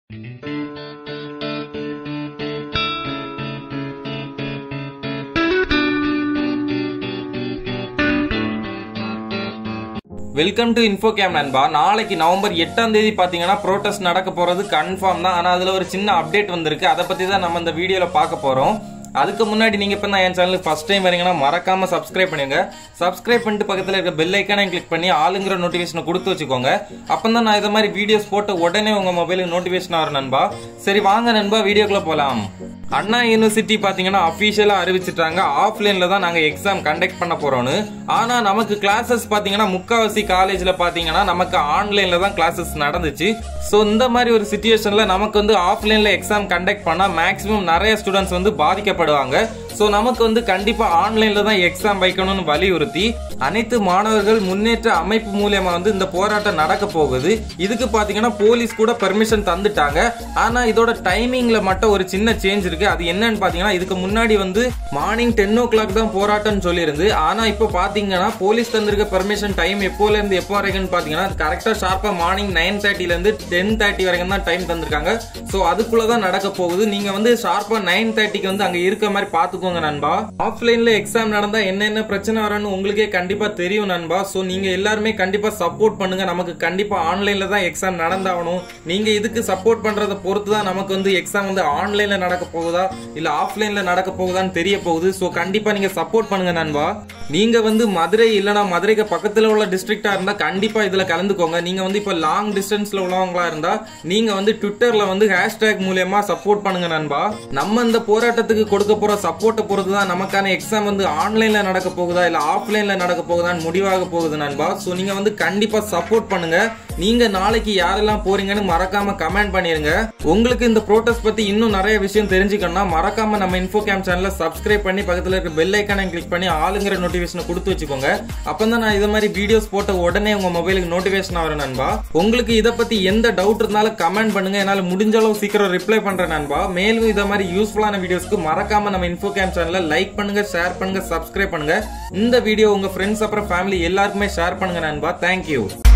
welcome to info game நண்பா நாளைக்கு November எட்டாம் தேதி பாத்தீங்கன்னா ப்ரோட்டஸ்ட் நடக்க போறது கன்ஃபார்ம் தான் ஆனா அதுல ஒரு சின்ன அப்டேட் வந்திருக்கு அதை பத்தி தான் நம்ம இந்த வீடியோல பார்க்க போறோம் அதுக்கு முன்னாடி நீங்க இப்ப தான் என் சேனலுக்கு ஃபர்ஸ்ட் டைம் வரீங்கன்னா மறக்காம சப்ஸ்கிரைப் பண்ணுங்க சப்ஸ்கிரைப் பண்ணிட்டு பக்கத்துல இருக்க பெல் ஐக்கானை கிளிக் பண்ணி ஆளுங்கிற நோட்டிஃபிகேஷனை கொடுத்து வச்சுக்கோங்க அப்பதான் நான் இதை மாதிரி வீடியோஸ் போட்ட உடனே உங்க மொபைலுக்கு நோட்டிஃபிகேஷன் வரும் நண்பா சரி வாங்க நண்பா வீடியோக்குள்ள போலாம் அண்ணா யூனிவர்சிட்டி பாத்தீங்கன்னா அபிஷியலா அறிவிச்சிட்டாங்க ஆஃப்லைன்ல தான் நாங்க எக்ஸாம் கண்டக்ட் பண்ண போறோம்னு ஆனா நமக்கு கிளாஸஸ் பாத்தீங்கன்னா முக்காவாசி காலேஜ்ல பாத்தீங்கன்னா நமக்கு ஆன்லைன்ல தான் கிளாஸஸ் நடந்துச்சு சோ இந்த மாதிரி ஒரு சுச்சுவேஷன்ல நமக்கு வந்து ஆஃப்லைன்ல எக்ஸாம் கண்டக்ட் பண்ணா மேக்ஸிமம் நிறைய ஸ்டூடெண்ட்ஸ் வந்து பாதிக்கப்படுவாங்க சோ நமக்கு வந்து கண்டிப்பா ஆன்லைன்ல தான் எக்ஸாம் வைக்கணும்னு வலியுறுத்தி அனைத்து மாணவர்கள் முன்னேற்ற அமைப்பு மூலியமா வந்து இந்த போராட்டம் நடக்க போகுது இதுக்கு பாத்தீங்கன்னா போலீஸ் கூட பெர்மிஷன் தந்துட்டாங்க ஆனா இதோட டைமிங்ல மட்டும் ஒரு சின்ன சேஞ்ச் இருக்கு அது என்னன்னு பாத்தீங்கன்னா இதுக்கு முன்னாடி வந்து மார்னிங் டென் ஓ கிளாக் தான் போராட்டம்னு சொல்லியிருந்து ஆனா இப்போ பாத்தீங்கன்னா போலீஸ் தந்திருக்க பெர்மிஷன் டைம் எப்போல இருந்து எப்போ வரைக்கும் பாத்தீங்கன்னா கரெக்டா ஷார்ப்பா மார்னிங் நைன் தேர்ட்டில இருந்து டென் தேர்ட்டி வரைக்கும் தான் டைம் தந்திருக்காங்க சோ அதுக்குள்ளதான் நடக்க போகுது நீங்க வந்து ஷார்ப்பா நைன் தேர்ட்டிக்கு வந்து அங்க இருக்க மாதிரி பாத்துக்கோங்க நண்பா ஆஃப்லைன்ல எக்ஸாம் நடந்தா என்னென்ன பிரச்சனை வரும்னு உங்களுக்கே கண்டிப்பா தெரியும் நண்பா சோ நீங்க எல்லாருமே கண்டிப்பா சப்போர்ட் பண்ணுங்க நமக்கு கண்டிப்பா ஆன்லைன்ல தான் எக்ஸாம் நடந்தாகணும் நீங்க இதுக்கு சப்போர்ட் பண்றத பொறுத்து தான் நமக்கு வந்து எக்ஸாம் வந்து ஆன்லைன்ல நடக்க போகுதா இல்ல ஆஃப்லைன்ல நடக்க போகுதான்னு தெரிய போகுது சோ கண்டிப்பா நீங்க சப்போர்ட் பண்ணுங்க நண்பா நீங்க வந்து மதுரை இல்லனா மதுரைக்கு பக்கத்துல உள்ள டிஸ்ட்ரிக்டா இருந்தா கண்டிப்பா இதுல கலந்துக்கோங்க நீங்க வந்து இப்ப லாங் டிஸ்டன்ஸ்ல உள்ளவங்களா இருந்தா நீங்க வந்து ட்விட்டர்ல வந்து ஹேஷ்டேக் மூலியமா சப்போர்ட் பண்ணுங்க நண்பா நம்ம இந்த போராட்டத்துக்கு கொடுக்க போற சப்போர்ட்டை பொறுத்து தான் நமக்கான எக்ஸாம் வந்து ஆன்லைன்ல நடக்க போகுதா இல்ல ஆஃப்லைன்ல நடக்க போகுதான்னு முடிவாக போகுது நண்பா சோ நீங்க வந்து கண்டிப்பா சப்போர்ட் பண்ணுங்க நீங்க நாளைக்கு யாரெல்லாம் போறீங்கன்னு மறக்காம கமெண்ட் பண்ணிருங்க உங்களுக்கு இந்த ப்ரோட்டஸ்ட் பத்தி இன்னும் நிறைய விஷயம் தெரிஞ்சுக்கணும்னா மறக்காம நம்ம இன்ஃபோ கேம் சேனலை சப்ஸ்கிரைப் பண்ணி பக்கத்துல இருக்க பெல் ஐக்கானை கிளிக் பண்ணி ஆளுங்கிற நோட்டிபிகேஷனை கொடுத்து வச்சுக்கோங்க அப்பதான் நான் இது மாதிரி வீடியோஸ் போட்ட உடனே உங்க மொபைலுக்கு நோட்டிபிகேஷன் வரும் நண்பா உங்களுக்கு இதை பத்தி எந்த டவுட் இருந்தாலும் கமெண்ட் பண்ணுங்க என்னால முடிஞ்ச அளவு சீக்கிரம் ரிப்ளை பண்றேன் நண்பா மேலும் இதை மாதிரி யூஸ்ஃபுல்லான வீடியோஸ்க்கு மறக்காம நம்ம இன்ஃபோ கேம் சேனலை லைக் பண்ணுங்க ஷேர் பண்ணுங்க சப்ஸ்கிரைப் பண்ணுங்க இந்த வீடியோ உங்க ஃப்ரெண்ட்ஸ் அப்புறம் ஃபேமிலி எல்லாருக்குமே ஷேர் பண்ணுங்க நண்பா தேங்க்யூ